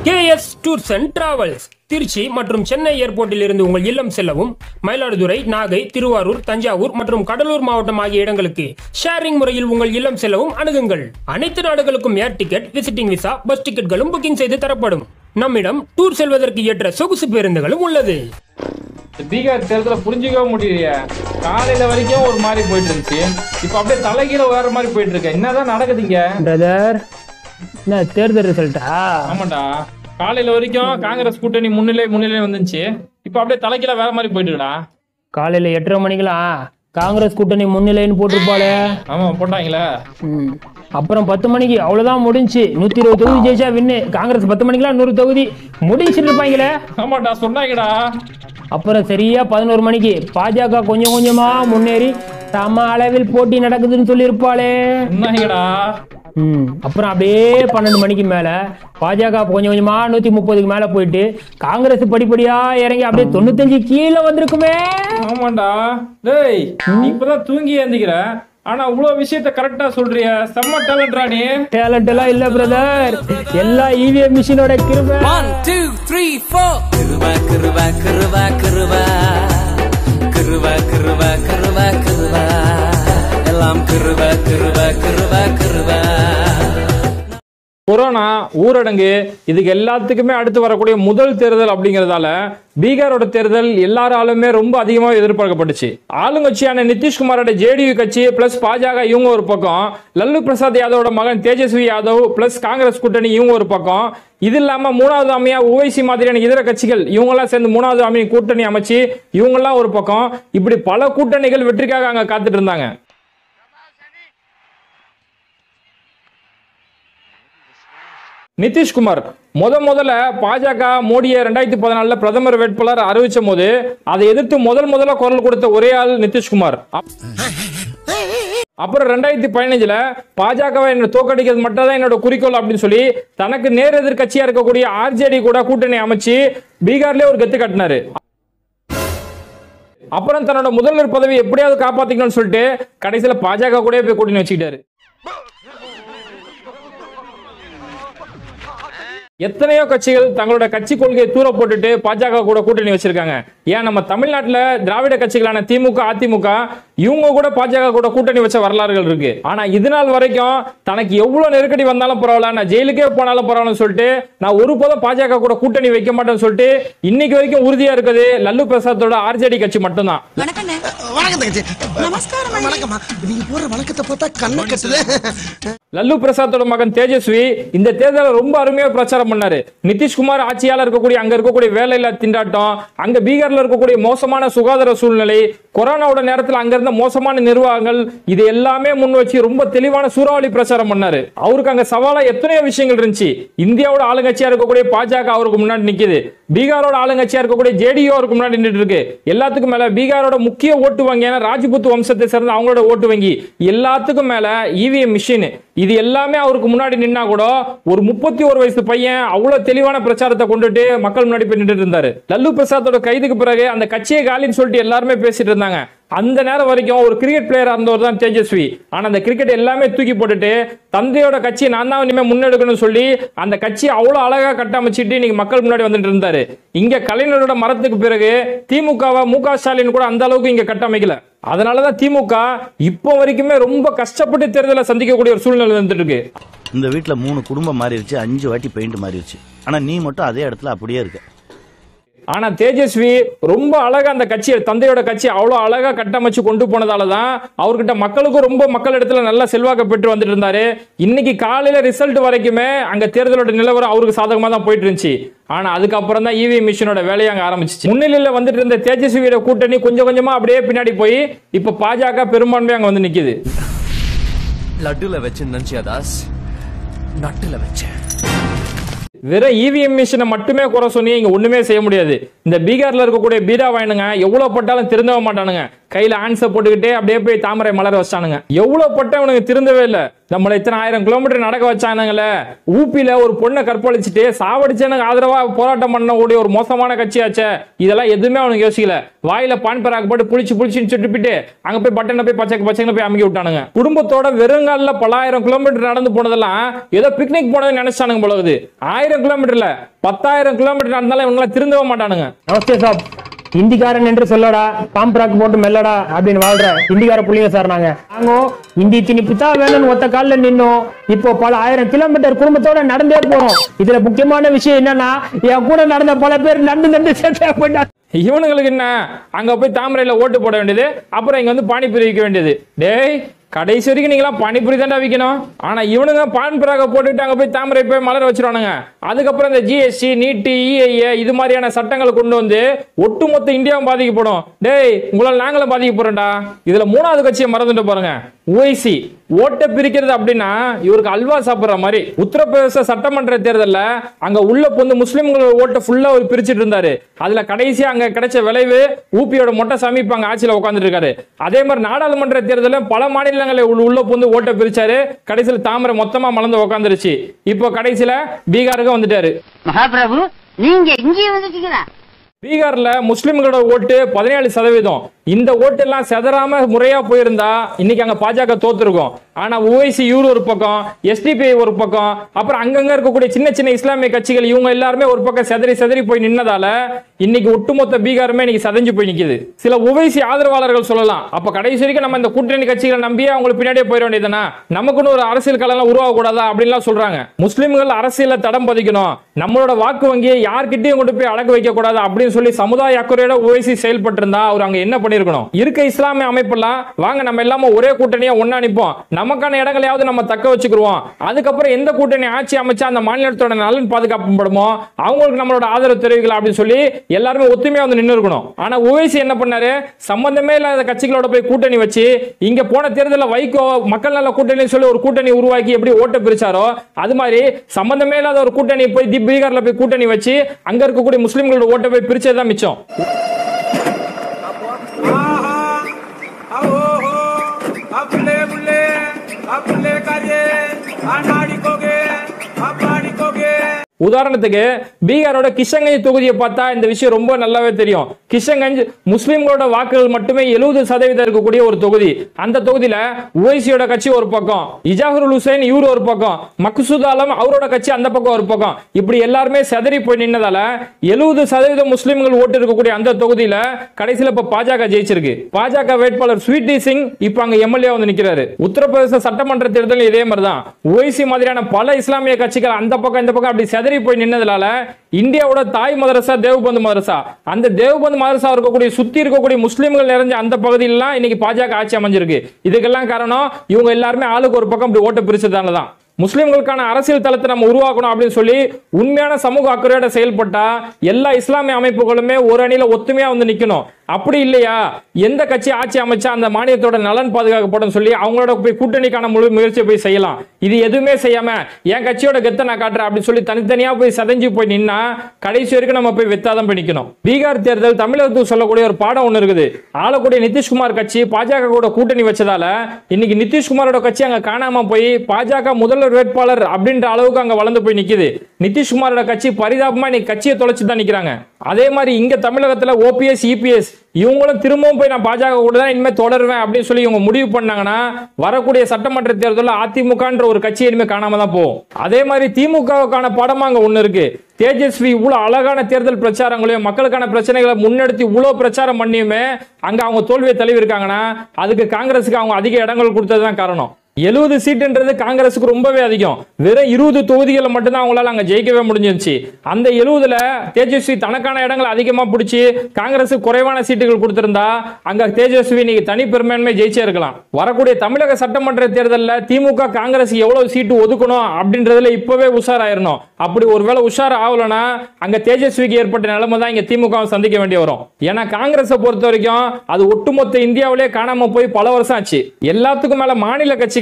KS tours and travels Trichy மற்றும் சென்னை ஏர்போர்ட்டில் இருந்து உங்கள் இல்லம் செல்லவும் மயிலாடுதுறை நாகை திருவாரூர் தஞ்சாவூர் மற்றும் கடலூர் மாவட்டம் ஆகிய இடங்களுக்கு ஷேரிங் முறையில் உங்கள் இல்லம் செல்லவும் அணுகுங்கள் அனைத்து நாடுகளுக்கும் air ticket visiting visa bus டிக்கெட்களும் புக்கிங் செய்து தரப்படும் நம்மிடம் டூர் செல்வதற்கு ஏற்ற சொகுசு பேருந்துகளும் உள்ளது இந்த பீகார் தேர்தலை புரிஞ்சுக்கவே முடியலையே காலையில வரைக்கும் ஒரு மாதிரி போயிட்டு இருந்துச்சு இப்போ அப்படியே தலைகீழ வேற மாதிரி போயிட்டு இருக்கு என்னதான் நடக்குதுங்க பிரதர் என்ன தேர்தல் ரிசல்ட்டா ஆமாண்டா காலையில வரைக்கும் காங்கிரஸ் கூட்டணி முன்னிலை முன்னிலை வந்துச்சு இப்போ அப்படியே தலைகீழ வேற மாதிரி போயிட்டு இருக்குடா காலையில எட்டரை மணிக்கெல்லாம் காங்கிரஸ் கூட்டணி முன்னிலைன்னு போட்டிருப்பாளே ஆமா போட்டாங்களே ம். அப்புறம் பத்து மணிக்கு அவ்வளவுதான் முடிஞ்சு நூத்தி இருபது தொகுதி ஜெயிச்சா வின்னு காங்கிரஸ் பத்து மணிக்கெல்லாம் நூறு தொகுதி முடிச்சிட்டு இருப்பாங்களே ஆமாடா சொன்னாங்கடா அப்புறம் சரியா பதினோரு மணிக்கு பாஜக கொஞ்சம் கொஞ்சமா முன்னேறி சம அளவில் போட்டி நடக்குதுன்னு சொல்லியிருப்பாளே சொன்னாங்கடா ம் அப்புறம் அப்படியே பன்னெண்டு மணிக்கு மேல பாஜக கொஞ்சம் கொஞ்சமா நூத்தி முப்பதுக்கு மேல போயிட்டு காங்கிரஸ் படிப்படியா இறங்கி அப்படியே தொண்ணூத்தஞ்சு கீழே வந்திருக்குமே ஆமாண்டா டேய் நீ இப்பதான் தூங்கி ஏந்திக்கிற ஆனா இவ்வளவு விஷயத்த கரெக்டா சொல்றிய செம்ம டேலண்ட்ரா நீ டேலண்ட் எல்லாம் இல்ல பிரதர் எல்லாம் இவிஎம் மிஷினோட கிருபை One, two, three, four. Kırva, kırva, kırva, kırva. Kırva, kırva, kırva, kırva. எல்லாம் கிருப கிருப கிருப கிருப கொரோனா ஊரடங்கு இதுக்கு எல்லாத்துக்குமே அடுத்து வரக்கூடிய முதல் தேர்தல் அப்படிங்கறதால பீகாரோட தேர்தல் எல்லாராலுமே ரொம்ப அதிகமாக எதிர்பார்க்கப்பட்டுச்சு ஆளுங்கட்சியான நிதிஷ்குமாரோட ஜேடியு கட்சி பிளஸ் பாஜக இவங்க ஒரு பக்கம் லல்லு பிரசாத் யாதவோட மகன் தேஜஸ்வி யாதவ் பிளஸ் காங்கிரஸ் கூட்டணி இவங்க ஒரு பக்கம் இது இல்லாம மூணாவது அம்மையா ஓவைசி மாதிரியான இதர கட்சிகள் இவங்கெல்லாம் சேர்ந்து மூணாவது அம்மையை கூட்டணி அமைச்சு இவங்கெல்லாம் ஒரு பக்கம் இப்படி பல கூட்டணிகள் வெற்றிக்காக அங்க காத்துட்டு இருந்தாங்க நிதிஷ்குமார் முத முதல்ல பாஜக மோடியை ரெண்டாயிரத்தி பதினாலுல பிரதமர் வேட்பாளர் அறிவிச்ச போது அதை எதிர்த்து முதல் முதல்ல குரல் கொடுத்த ஒரே ஆள் நிதிஷ்குமார் அப்- அப்புறம் ரெண்டாயிரத்தி பதினஞ்சுல பாஜகவை என்ன தோக்கடிக்கிறது மட்டும் தான் என்னோட குறிக்கோள் அப்படின்னு சொல்லி தனக்கு நேர் எதிர்கட்சியா இருக்கக்கூடிய ஆர்ஜேடி கூட கூட்டணி அமைச்சு பீகார்லயே ஒரு கத்து கட்டினாரு அப்புறம் தன்னோட முதல்வர் பதவி எப்படியாவது காப்பாத்திக்கணும்னு சொல்லிட்டு கடைசியில பாஜக கூட போய் கூட்டணி வச்சுக்கிட்டாரு எத்தனையோ கட்சிகள் தங்களோட கட்சி கொள்கையை தூர போட்டுட்டு பாஜக கூட கூட்டணி வச்சிருக்காங்க ஏன் நம்ம தமிழ்நாட்டுல திராவிட கட்சிகளான திமுக அதிமுக இவங்க கூட பாஜக கூட கூட்டணி வச்ச வரலாறுகள் இருக்கு ஆனா இது நாள் வரைக்கும் தனக்கு எவ்வளவு நெருக்கடி வந்தாலும் பரவாயில்ல நான் ஜெயிலுக்கே போனாலும் பரவாயில்லன்னு சொல்லிட்டு நான் ஒரு போதும் பாஜக கூட கூட்டணி வைக்க மாட்டேன்னு சொல்லிட்டு இன்னைக்கு வரைக்கும் உறுதியா இருக்குது லல்லு பிரசாத்தோட ஆர்ஜேடி கட்சி மட்டும்தான் வணக்கண்ணே வணக்கம் தங்கச்சி நமஸ்காரம் அண்ணே. வணக்கம்மா நீங்க போற வழக்கத்தை பார்த்தா கண்ணு கட்டுது லல்லு பிரசாத்தோட மகன் தேஜஸ்வி இந்த தேர்தலை ரொம்ப அருமையா பிரச்சாரம் பண்ணாரு நிதிஷ்குமார் ஆட்சியாளர் இருக்கக்கூடிய அங்க இருக்கக்கூடிய வேலையில்லா திண்டாட்டம் அங்க பீகார்ல இருக்கக்கூடிய மோசமான சுகாதார சூழ்நிலை கொரோனாவோட நேரத்தில் அங்க இருந்த மோசமான நிர்வாகங்கள் இது எல்லாமே முன் வச்சு ரொம்ப தெளிவான சூறாவளி பிரச்சாரம் பண்ணாரு அவருக்கு அங்க சவாலா எத்தனையோ விஷயங்கள் இருந்துச்சு இந்தியாவோட ஆளுங்கட்சியா இருக்கக்கூடிய பாஜக அவருக்கு முன்னாடி நிக்குது பீகாரோட ஆளுங்கட்சியா இருக்கக்கூடிய ஜேடியோ அவருக்கு முன்னாடி நின்று இருக்கு எல்லாத்துக்கும் மேல பீகாரோட முக்கிய ஓட்டு வங்கியான ராஜ்புத் வம்சத்தை சேர்ந்த அவங்களோட ஓட்டு வங்கி எல்லாத்துக்கும் மேல இவிஎம் மிஷின் இது எல்லாமே அவருக்கு முன்னாடி நின்னா கூட ஒரு முப்பத்தி ஒரு வயசு பையன் அவ்வளவு தெளிவான பிரச்சாரத்தை கொண்டுட்டு மக்கள் முன்னாடி போய் நின்றுட்டு இருந்தாரு லல்லு பிரசாத்தோட கைதுக்கு பிறகு அந்த கட்சியை காலின்னு சொல்லிட்டு எல்லாருமே பேசிட்டு இருந்தாங்க அந்த நேரம் வரைக்கும் ஒரு கிரிக்கெட் பிளேயரா இருந்தவர் தான் தேஜஸ்வி ஆனா அந்த கிரிக்கெட் எல்லாமே தூக்கி போட்டுட்டு தந்தையோட கட்சி நான் தான் இனிமே முன்னெடுக்கணும்னு சொல்லி அந்த கட்சி அவ்வளவு அழகா கட்டமைச்சிட்டு இன்னைக்கு மக்கள் முன்னாடி வந்துட்டு இருந்தாரு இங்க கலைஞரோட மரத்துக்கு பிறகு திமுகவை மு க ஸ்டாலின் கூட அந்த அளவுக்கு இங்க கட்டமைக்கல அதனாலதான் திமுக இப்போ வரைக்குமே ரொம்ப கஷ்டப்பட்டு தேர்தலை சந்திக்கக்கூடிய ஒரு சூழ்நிலை வந்துட்டு இருக்கு இந்த வீட்ல மூணு குடும்பம் மாறிடுச்சு அஞ்சு வாட்டி பெயிண்ட் மாறிடுச்சு ஆனா நீ மட்டும் அதே இடத்துல அப்படியே இருக்க ஆனா தேஜஸ்வி ரொம்ப அழகா அந்த கட்சியை தந்தையோட கட்சி அவ்வளவு அழகா கட்டமைச்சு கொண்டு போனதால தான் அவர்கிட்ட மக்களுக்கும் ரொம்ப மக்கள் இடத்துல நல்ல செல்வாக்க பெற்று வந்துட்டு இருந்தாரு இன்னைக்கு காலையில ரிசல்ட் வரைக்குமே அங்க தேர்தலோட நிலவரம் அவருக்கு சாதகமா தான் போயிட்டு இருந்துச்சு ஆனா அதுக்கப்புறம் தான் இவி மிஷினோட வேலையை அங்க ஆரம்பிச்சிச்சு முன்னிலையில வந்துட்டு இருந்த தேஜஸ்வியோட கூட்டணி கொஞ்சம் கொஞ்சமா அப்படியே பின்னாடி போய் இப்ப பாஜக பெரும்பான்மையா அங்க வந்து நிக்குது லட்டுல வச்சு நினைச்சியா தாஸ் நட்டுல வச்சேன் வெறும் இவிஎம் மிஷினை மட்டுமே குறை சொன்னி இங்க ஒண்ணுமே செய்ய முடியாது இந்த பீகார்ல இருக்கக்கூடிய பீடா வாயினுங்க எவ்வளவு பட்டாலும் திருந்தவ மாட்டானுங்க கையில ஆன்சர் போட்டுக்கிட்டே அப்படியே போய் தாமரை மலர வச்சானுங்க எவ்வளவு பட்டவனுங்க திருந்தவே இல்ல நம்மள இத்தனை ஆயிரம் கிலோமீட்டர் நடக்க வச்சானுங்களே ஊப்பில ஒரு பொண்ணை கற்பழிச்சுட்டு சாவடிச்சனுக்கு ஆதரவா போராட்டம் பண்ண கூடிய ஒரு மோசமான கட்சியாச்சே இதெல்லாம் எதுவுமே அவனுக்கு யோசிக்கல வாயில பான் பராக் போட்டு புளிச்சு புளிச்சுன்னு சுட்டுப்பிட்டு அங்க போய் பட்டனை போய் பச்சை பச்சைன்னு போய் அமுக்கி விட்டானுங்க குடும்பத்தோட வெறுங்காலில் பலாயிரம் கிலோமீட்டர் நடந்து போனதெல்லாம் ஏதோ பிக்னிக் போனதுன்னு நினைச்சானுங்க போலகுது ஆயிரம் கிலோமீட்டர்ல பத்தாயிரம் கிலோமீட்டர் நடந்தாலும் இவங்களாம் திருந்தவே மாட்டானுங்க நமஸ்தே சாப் இந்திக்காரன் என்று சொல்லடா பாம்பராக் போட்டு மெல்லடா அப்படின்னு வாழ்ற இந்திக்கார புள்ளிங்க சார் நாங்க நாங்க இந்தி திணிப்பு தான் வேணும்னு ஒத்த காலில் நின்னோம் இப்போ பல ஆயிரம் கிலோமீட்டர் குடும்பத்தோட நடந்தே போறோம் இதுல முக்கியமான விஷயம் என்னன்னா என் கூட நடந்த பல பேர் நடந்து நடந்து சேர்த்தே போயிட்டாங்க இவனுங்களுக்கு என்ன அங்க போய் தாமரையில ஓட்டு போட வேண்டியது அப்புறம் இங்க வந்து பானிபூரி விற்க வேண்டியது டேய் கடைசி வரைக்கும் நீங்களாம் பானிபூரி தாண்டா விற்கணும் ஆனா இவனுங்க பான் பிராக போட்டுட்டு அங்க போய் தாமரை போய் மலர வச்சிருவானுங்க அதுக்கப்புறம் இந்த ஜிஎஸ்டி நீட்டு இஐஏ இது மாதிரியான சட்டங்களை கொண்டு வந்து ஒட்டுமொத்த இந்தியாவும் பாதிக்கப்படும் டேய் உங்களால் நாங்களும் பாதிக்கப்படுறோம்டா இதுல மூணாவது கட்சியை மறந்துட்டு பாருங்க ஓய்சி ஓட்டை பிரிக்கிறது அப்படின்னா இவருக்கு அல்வா சாப்பிடுற மாதிரி உத்தரப்பிரதேச சட்டமன்ற தேர்தல்ல அங்க உள்ள பொந்து முஸ்லிம்களோட ஓட்டை ஃபுல்லா அவர் பிரிச்சிட்டு இருந்தாரு அதுல கடைசியா அங்க கிடைச்ச விளைவு ஊபியோட மொட்டை சாமி இப்ப அங்க ஆட்சியில உட்காந்துட்டு இருக்காரு அதே மாதிரி நாடாளுமன்ற தேர்தலில் பல மாநிலங்களில் உள்ள- உள்ள பொந்து ஓட்டை பிரிச்சாரு கடைசியில் தாமரை மொத்தமா மலர்ந்து உட்காந்துருச்சு இப்போ கடைசியில பீகாருக்கு வந்துட்டாரு மகாபிரபு நீங்க இங்கே வந்துட்டீங்களா பீகார்ல முஸ்லிம்களோட ஓட்டு பதினேழு சதவீதம் இந்த ஓட்டு எல்லாம் செதறாம முறையா போயிருந்தா இன்னைக்கு அங்க பாஜக தோத்துருக்கும் ஆனா ஓய்சி இவரு ஒரு பக்கம் எஸ்டிபிஐ ஒரு பக்கம் அப்புறம் அங்கங்க இருக்கக்கூடிய சின்ன சின்ன இஸ்லாமிய கட்சிகள் இவங்க எல்லாருமே ஒரு பக்கம் செதறி செதறி போய் நின்னதால இன்னைக்கு ஒட்டுமொத்த பீகாருமே இன்னைக்கு சதஞ்சு போய் நிக்குது சில ஓவைசி ஆதரவாளர்கள் சொல்லலாம் அப்ப கடைசி வரைக்கும் நம்ம இந்த கூட்டணி கட்சிகளை நம்பியே அவங்களுக்கு பின்னாடியே போயிட வேண்டியதுனா நமக்குன்னு ஒரு அரசியல் களம் உருவாக கூடாதா அப்படின்லாம் சொல்றாங்க முஸ்லிம்கள் அரசியல தடம் பதிக்கணும் நம்மளோட வாக்கு வங்கியை யார்கிட்டயும் கொண்டு போய் அடக்க வைக்க கூடாது அப்படின்னு சொல்லி சமுதாய அக்கறையோட ஓய்சி செயல்பட்டு இருந்தா அவர் அங்க என்ன பண்ணிருக்கணும் இருக்க இஸ்லாமிய அமைப்பெல்லாம் வாங்க நம்ம எல்லாமே ஒரே கூட்டணியா ஒண்ணா நிப்போம் நமக்கான இடங்களையாவது நம்ம தக்க வச்சுக்கிருவோம் அதுக்கப்புறம் எந்த கூட்டணி ஆட்சி அமைச்சா அந்த மாநிலத்தோட நலன் பாதுகாக்கப்படுமோ அவங்களுக்கு நம்மளோட ஆதரவு தெரிவிக்கலாம் அப்படின்னு சொல்லி எல்லாருமே ஒத்துமையா வந்து நின்று இருக்கணும் ஆனா ஓவைசி என்ன பண்ணாரு சம்பந்தமே இல்லாத கட்சிகளோட போய் கூட்டணி வச்சு இங்க போன தேர்தலில் வைகோ மக்கள் நல கூட்டணி சொல்லி ஒரு கூட்டணி உருவாக்கி எப்படி ஓட்டை பிரிச்சாரோ அது மாதிரி சம்பந்தமே இல்லாத ஒரு கூட்டணி போய் தி பீகார்ல போய் கூட்டணி வச்சு அங்க இருக்கக்கூடிய முஸ்லிம்களோட ஓட்டை போய் பிரிச்சது தான் மிச்சம் अपने बुले अपने काजे अनाड़ी कोगे अपाड़ी कोगे உதாரணத்துக்கு பீகாரோட கிஷன்கஞ்ச் தொகுதியை பார்த்தா இந்த விஷயம் ரொம்ப நல்லாவே தெரியும் கிஷன்கஞ்ச் முஸ்லிம்களோட வாக்குகள் மட்டுமே எழுபது சதவீதம் இருக்கக்கூடிய ஒரு தொகுதி அந்த தொகுதியில ஓய்சியோட கட்சி ஒரு பக்கம் இஜாஹருல் ஹுசைன் இவர் ஒரு பக்கம் மக்சூத் ஆலம் அவரோட கட்சி அந்த பக்கம் ஒரு பக்கம் இப்படி எல்லாருமே செதறி போய் நின்னதால எழுபது சதவீதம் முஸ்லிம்கள் ஓட்டு இருக்கக்கூடிய அந்த தொகுதியில கடைசியில இப்ப பாஜக ஜெயிச்சிருக்கு பாஜக வேட்பாளர் ஸ்வீட்டி சிங் இப்ப அங்க எம்எல்ஏ வந்து நிக்கிறாரு உத்தரப்பிரதேச சட்டமன்ற தேர்தல் இதே மாதிரி தான் ஓய்சி மாதிரியான பல இஸ்லாமிய கட்சிகள் அந்த பக்கம் இந்த பக்கம் அப்படி செதறி போய் நின்னதுனால இந்தியாவோட தாய் மதரசா தேவபந்து மதரசா அந்த தேவபந்து மதரசா இருக்கக்கூடிய சுத்தி இருக்கக்கூடிய முஸ்லிம்கள் நிறைஞ்ச அந்த பகுதியிலாம் இன்னைக்கு பாஜக ஆட்சி அமைஞ்சிருக்கு இதுக்கெல்லாம் காரணம் இவங்க எல்லாருமே ஆளுக்கு ஒரு பக்கம் இப்படி ஓட்ட பிரிச்சதால தான் முஸ்லிம்களுக்கான அரசியல் தளத்தை நம்ம உருவாக்கணும் அப்படின்னு சொல்லி உண்மையான சமூக அக்கறையோட செயல்பட்டா எல்லா இஸ்லாமிய அமைப்புகளுமே ஒரு அணியில ஒத்துமையா வந்து நிக்கணும் அப்படி இல்லையா எந்த கட்சி ஆட்சி அமைச்சா அந்த மாநிலத்தோட நலன் பாதுகாக்கப்படும் சொல்லி அவங்களோட போய் கூட்டணிக்கான முழு முயற்சியை போய் செய்யலாம் இது எதுவுமே செய்யாம என் கட்சியோட கெத்தை நான் காட்டுறேன் அப்படின்னு சொல்லி தனித்தனியா போய் சதைஞ்சு போய் நின்னா கடைசி வரைக்கும் நம்ம போய் வெத்தாதான் போய் நிக்கணும் பீகார் தேர்தல் தமிழகத்துக்கு சொல்லக்கூடிய ஒரு பாடம் ஒன்று இருக்குது ஆளக்கூடிய நிதிஷ்குமார் கட்சி பாஜக கூட கூட்டணி வச்சதால இன்னைக்கு நிதிஷ்குமாரோட கட்சி அங்க காணாம போய் பாஜக முதல்வர் வேட்பாளர் அப்படின்ற அளவுக்கு அங்க வளர்ந்து போய் நிக்குது நிதிஷ்குமாரோட கட்சி பரிதாபமா இன்னைக்கு கட்சியை தொலைச்சு தான் நிக்கிறாங்க அதே மாதிரி இங்க தமிழகத்துல ஓபிஎஸ் இபிஎஸ் இவங்களும் திரும்பவும் போய் நான் பாஜக கூட தான் இனிமே தொடருவேன் அப்படின்னு சொல்லி இவங்க முடிவு பண்ணாங்கன்னா வரக்கூடிய சட்டமன்ற தேர்தலில் அதிமுகன்ற ஒரு கட்சி இனிமே காணாம தான் போகும் அதே மாதிரி திமுகவுக்கான படமா அங்க ஒண்ணு இருக்கு தேஜஸ்வி இவ்வளவு அழகான தேர்தல் பிரச்சாரங்களையும் மக்களுக்கான பிரச்சனைகளை முன்னெடுத்து இவ்வளவு பிரச்சாரம் பண்ணியுமே அங்க அவங்க தோல்வியை தழுவி இருக்காங்கன்னா அதுக்கு காங்கிரஸுக்கு அவங்க அதிக இடங்கள் கொடுத்தது தான் காரணம் எழுபது சீட்டுன்றது காங்கிரஸுக்கு ரொம்பவே அதிகம் வெறும் இருபது தொகுதிகளை மட்டும்தான் அவங்களால அங்க ஜெயிக்கவே முடிஞ்சிருச்சு அந்த எழுபதுல தேஜஸ்வி தனக்கான இடங்களை அதிகமா பிடிச்சி காங்கிரஸுக்கு குறைவான சீட்டுகள் கொடுத்திருந்தா அங்க தேஜஸ்வி இன்னைக்கு தனி பெரும்பான்மை ஜெயிச்சே இருக்கலாம் வரக்கூடிய தமிழக சட்டமன்ற தேர்தலில் திமுக காங்கிரஸ் எவ்வளவு சீட்டு ஒதுக்கணும் அப்படின்றதுல இப்பவே உஷாராயிரணும் அப்படி ஒருவேளை உஷார் ஆகலனா அங்க தேஜஸ்விக்கு ஏற்பட்ட நிலைமை தான் இங்க திமுக சந்திக்க வேண்டி வரும் ஏன்னா காங்கிரஸை பொறுத்த வரைக்கும் அது ஒட்டுமொத்த இந்தியாவிலே காணாம போய் பல வருஷம் ஆச்சு எல்லாத்துக்கும் மேல மாநில கட்சிகள்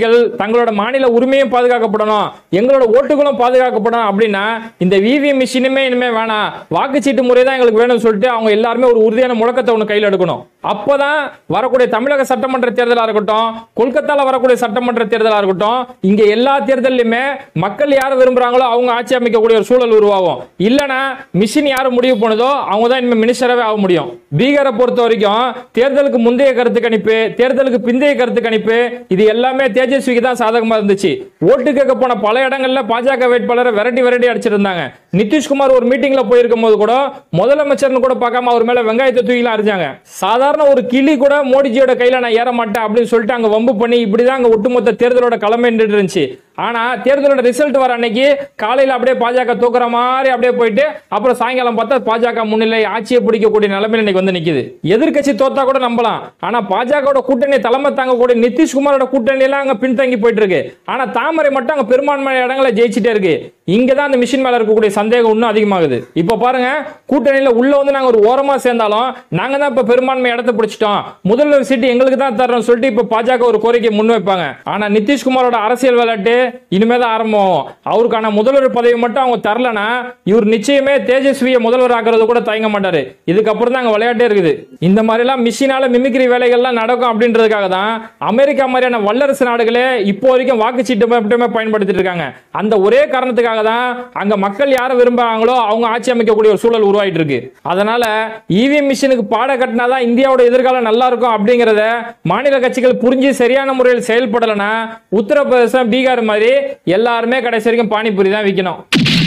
கட்சிகள் தங்களோட மாநில உரிமையும் பாதுகாக்கப்படணும் எங்களோட ஓட்டுகளும் பாதுகாக்கப்படணும் அப்படின்னா இந்த விவிஎம் மிஷினுமே இனிமே வேணாம் வாக்குச்சீட்டு முறை தான் எங்களுக்கு வேணும்னு சொல்லிட்டு அவங்க எல்லாருமே ஒரு உறுதியான முழக்கத்தை ஒன்று கையில் எடுக்கணும் அப்பதான் வரக்கூடிய தமிழக சட்டமன்ற தேர்தலாக இருக்கட்டும் கொல்கத்தால வரக்கூடிய சட்டமன்ற தேர்தலாக இருக்கட்டும் இங்க எல்லா தேர்தல்லையுமே மக்கள் யார் விரும்புறாங்களோ அவங்க ஆட்சி அமைக்கக்கூடிய ஒரு சூழல் உருவாகும் இல்லனா மிஷின் யார் முடிவு பண்ணுதோ அவங்க தான் இனிமே மினிஸ்டராகவே ஆக முடியும் பீகாரை பொறுத்த வரைக்கும் தேர்தலுக்கு முந்தைய கருத்து கணிப்பு தேர்தலுக்கு பிந்தைய கருத்து கணிப்பு இது எல்லாமே தேஜஸ்விக்கு தான் சாதகமா இருந்துச்சு ஓட்டு கேட்க போன பல இடங்கள்ல பாஜக வேட்பாளரை விரட்டி விரட்டி அடிச்சிருந்தாங்க நிதிஷ்குமார் ஒரு மீட்டிங்ல போயிருக்கும் போது கூட முதலமைச்சர்னு கூட பார்க்காம அவர் மேல வெங்காயத்தை தூக்கிலாம் அரிஞ்சாங்க சாதாரண ஒரு கிளி கூட மோடிஜியோட கையில நான் ஏற மாட்டேன் அப்படின்னு சொல்லிட்டு அங்க வம்பு பண்ணி இப்படிதான் அங்க ஒட்டுமொத்த தேர்தலோட கிளம்பி நின்றுட்டு இருந்துச்சு ஆனா தேர்தலோட ரிசல்ட் வர அன்னைக்கு காலையில அப்படியே பாஜக தூக்குற மாதிரி அப்படியே போயிட்டு அப்புறம் சாயங்காலம் பார்த்தா பாஜக முன்னிலை ஆட்சியை பிடிக்கக்கூடிய நிலைமையில இன்னைக்கு வந்து நிக்குது எதிர்க்கட்சி தோத்தா கூட நம்பலாம் ஆனா பாஜகவோட கூட்டணி தலைமை தாங்கக்கூடிய நிதிஷ்குமாரோட கூட்டணி எல்லாம் அங்க பின்தங்கி போயிட்டு இருக்கு ஆனா தாமரை மட்டும் அங்க பெரும்பான்மை இடங்களை ஜெயிச்சிட்டே இருக்கு இங்க தான் அந்த மிஷின் மேல இருக்கக்கூடிய சந்தேகம் இன்னும் அதிகமாகுது இப்ப பாருங்க கூட்டணியில உள்ள வந்து நாங்க ஒரு ஓரமா சேர்ந்தாலும் நாங்க தான் இப்ப பெரும்பான்மை இடத்தை பிடிச்சிட்டோம் முதல்வர் சீட்டு எங்களுக்கு தான் தர்றோம் சொல்லிட்டு இப்ப பாஜக ஒரு கோரிக்கை முன்வைப்பாங்க ஆனா நிதிஷ்குமாரோட அரசியல் விளையாட்டு இனிமே தான் ஆரம்பம் அவருக்கான முதல்வர் பதவி மட்டும் அவங்க தரலனா இவர் நிச்சயமே தேஜஸ்வியை முதல்வர் ஆக்குறது கூட தயங்க மாட்டாரு இதுக்கப்புறம் தான் அங்க விளையாட்டே இருக்குது இந்த மாதிரி எல்லாம் மிஷினால மிமிக்ரி வேலைகள்லாம் நடக்கும் அப்படின்றதுக்காக தான் அமெரிக்கா மாதிரியான வல்லரசு நாடுகளே இப்போ வரைக்கும் வாக்குச்சீட்டு மட்டுமே பயன்படுத்திட்டு இருக்காங்க அந்த ஒரே காரணத்துக்காக தான் அங்க மக்கள் யாரை விரும்புறாங்களோ அவங்க ஆட்சி அமைக்கக்கூடிய ஒரு சூழல் உருவாயிட்டு இருக்கு அதனால இவிஎம் மிஷினுக்கு பாட கட்டினாதான் இந்தியாவோட எதிர்காலம் நல்லா இருக்கும் அப்படிங்கறத மாநில கட்சிகள் புரிஞ்சு சரியான முறையில் செயல்படலைன்னா உத்தரப்பிரதேசம் பீகார் மாதிரி எல்லாருமே கடைசி வரைக்கும் பானிபூரி தான் விற்கணும்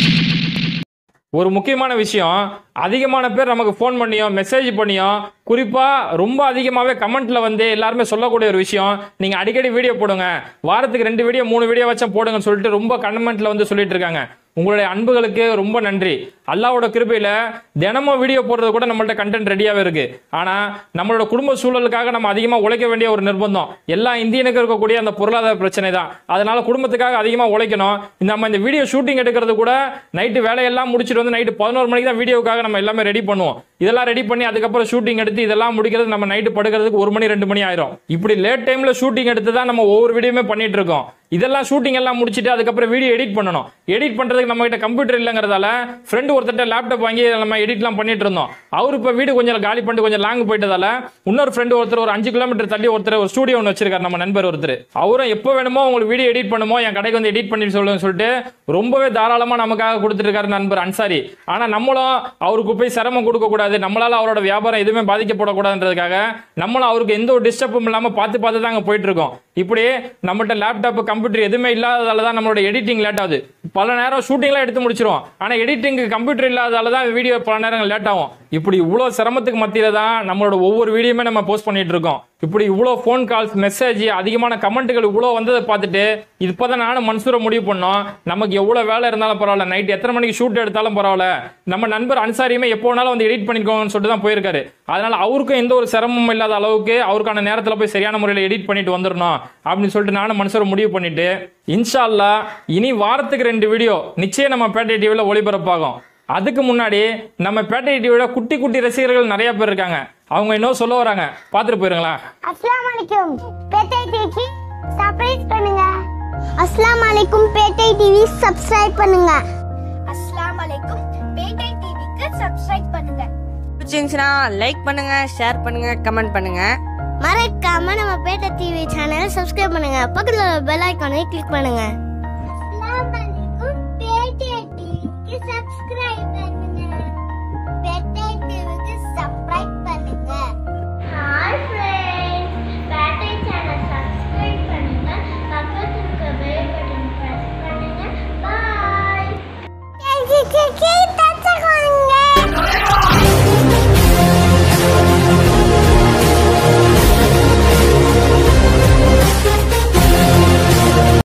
ஒரு முக்கியமான விஷயம் அதிகமான பேர் நமக்கு ஃபோன் பண்ணியும் மெசேஜ் பண்ணியும் குறிப்பாக ரொம்ப அதிகமாகவே கமெண்ட்ல வந்து எல்லாருமே சொல்லக்கூடிய ஒரு விஷயம் நீங்கள் அடிக்கடி வீடியோ போடுங்க வாரத்துக்கு ரெண்டு வீடியோ மூணு வீடியோ வச்சா போடுங்கன்னு சொல்லிட்டு ரொம்ப கமெண்ட்ல வந்து சொல்லிட்டு இருக்காங்க உங்களுடைய அன்புகளுக்கு ரொம்ப நன்றி அல்லாவோட கிருபையில் தினமும் வீடியோ போடுறது கூட நம்மள்ட்ட கண்டென்ட் ரெடியாகவே இருக்கு ஆனால் நம்மளோட குடும்ப சூழலுக்காக நம்ம அதிகமாக உழைக்க வேண்டிய ஒரு நிர்பந்தம் எல்லா இந்தியனுக்கும் இருக்கக்கூடிய அந்த பொருளாதார பிரச்சனை தான் அதனால குடும்பத்துக்காக அதிகமாக உழைக்கணும் இந்த நம்ம இந்த வீடியோ ஷூட்டிங் எடுக்கிறது கூட நைட்டு வேலையெல்லாம் முடிச்சுட்டு வந்து நைட்டு பதினோரு மணிக்கு தான் வீடியோக்காக நம்ம எல்லாமே ரெடி பண்ணுவோம் இதெல்லாம் ரெடி பண்ணி அதுக்கப்புறம் ஷூட்டிங் எடுத்து இதெல்லாம் முடிக்கிறது நம்ம நைட்டு படுக்கிறதுக்கு ஒரு மணி ரெண்டு மணி ஆயிரும் இப்படி லேட் டைம்ல ஷூட்டிங் எடுத்து தான் நம்ம ஒவ்வொரு வீடியோமே பண்ணிட்டு இருக்கோம் இதெல்லாம் ஷூட்டிங் எல்லாம் முடிச்சுட்டு அதுக்கப்புறம் வீடியோ எடிட் பண்ணணும் எடிட் பண்றதுக்கு நம்ம கிட்ட கம்ப்யூட்டர் இல்லைங்கிறதால ஃப்ரெண்டு ஒருத்தட்ட லேப்டாப் வாங்கி நம்ம எடிட்லாம் பண்ணிட்டு இருந்தோம் அவர் இப்போ வீடு கொஞ்சம் காலி பண்ணிட்டு கொஞ்சம் லாங் போயிட்டதால இன்னொரு ஃப்ரெண்டு ஒருத்தர் ஒரு அஞ்சு கிலோமீட்டர் தள்ளி ஒருத்தர் ஒரு ஸ்டூடியோ ஒன்று வச்சிருக்காரு நம்ம நண்பர் ஒருத்தர் அவரும் எப்போ வேணுமோ உங்களுக்கு வீடியோ எடிட் பண்ணுமோ என் கடைக்கு வந்து எடிட் பண்ணி சொல்லுங்க சொல்லிட்டு ரொம்பவே தாராளமா நமக்காக கொடுத்துட்டு இருக்காரு நண்பர் அன்சாரி ஆனா நம்மளும் அவருக்கு போய் சிரமம் கொடுக்க கூடாது நம்மளால அவரோட வியாபாரம் எதுவுமே பாதிக்கப்படக்கூடாதுன்றதுக்காக நம்மளும் அவருக்கு எந்த ஒரு டிஸ்டர்பும் இல்லாம பார்த்து பார்த்து தான் அங்க போயிட்டு இருக்கோம் இப்படி நம்மகிட்ட லேப்டாப் கம்ப்யூட்டர் எதுவுமே இல்லாததால தான் நம்மளோட எடிட்டிங் லேட் ஆகுது பல நேரம் ஷூட்டிங்லாம் எடுத்து முடிச்சிருவோம் ஆனா எடிட்டிங் கம்ப்யூட்டர் இல்லாததால தான் வீடியோ பல நேரம் லேட் ஆகும் இப்படி இவ்வளோ சிரமத்துக்கு மத்தியில தான் நம்மளோட ஒவ்வொரு வீடியோமே நம்ம போஸ்ட் பண்ணிட்டு இருக்கோம் இப்படி இவ்வளோ ஃபோன் கால்ஸ் மெசேஜ் அதிகமான கமெண்ட்டுகள் இவ்வளோ வந்ததை பார்த்துட்டு இப்போதான் நானும் மன்சூரை முடிவு பண்ணோம் நமக்கு எவ்வளோ வேலை இருந்தாலும் பரவாயில்ல நைட் எத்தனை மணிக்கு ஷூட் எடுத்தாலும் பரவாயில்ல நம்ம நண்பர் அன்சாரியுமே எப்போ வேணாலும் வந்து எடிட் பண்ணிக்கோங்கன்னு சொல்லிட்டு தான் போயிருக்காரு அதனால அவருக்கும் எந்த ஒரு சிரமமும் இல்லாத அளவுக்கு அவருக்கான நேரத்தில் போய் சரியான முறையில் எடிட் பண்ணிட்டு வந்துடணும் அப்படின்னு சொல்லிட்டு நானும் மனுஷரை முடிவு பண்ணிட்டு இன்ஷா அல்லாஹ் இனி வாரத்துக்கு ரெண்டு வீடியோ நிச்சயம் நம்ம பேட்டை டிவியில் ஒளிபரப்பாகும் அதுக்கு முன்னாடி நம்ம பேட்டை டிவியோட குட்டி குட்டி ரசிகர்கள் நிறைய பேர் இருக்காங்க அவங்க இன்னும் சொல்ல வராங்க பார்த்துட்டு போயிருங்களா அஸ்லாம் வலைக்கும் பேட்டை டிவிக்கு சர்ப்ரைஸ் பண்ணுங்க அஸ்லாம் வலைக்கும் பேட்டை டிவி சப்ஸ்கிரைப் பண்ணுங்க அஸ்லாம் வலைக்கும் பேட்டை டிவிக்கு சப்ஸ்கிரைப் பண்ணுங்க பிடிச்சிருந்துச்சுன்னா லைக் பண்ணுங்க ஷேர் பண்ணுங்க கமெண்ட் பண்ணுங்க மறக்காம நம்ம பேட்டை டிவி சேனலை சப்ஸ்கிரைப் பண்ணுங்க பக்கத்துல பெல் ஐக்கானை கிளிக் பண்ணுங்க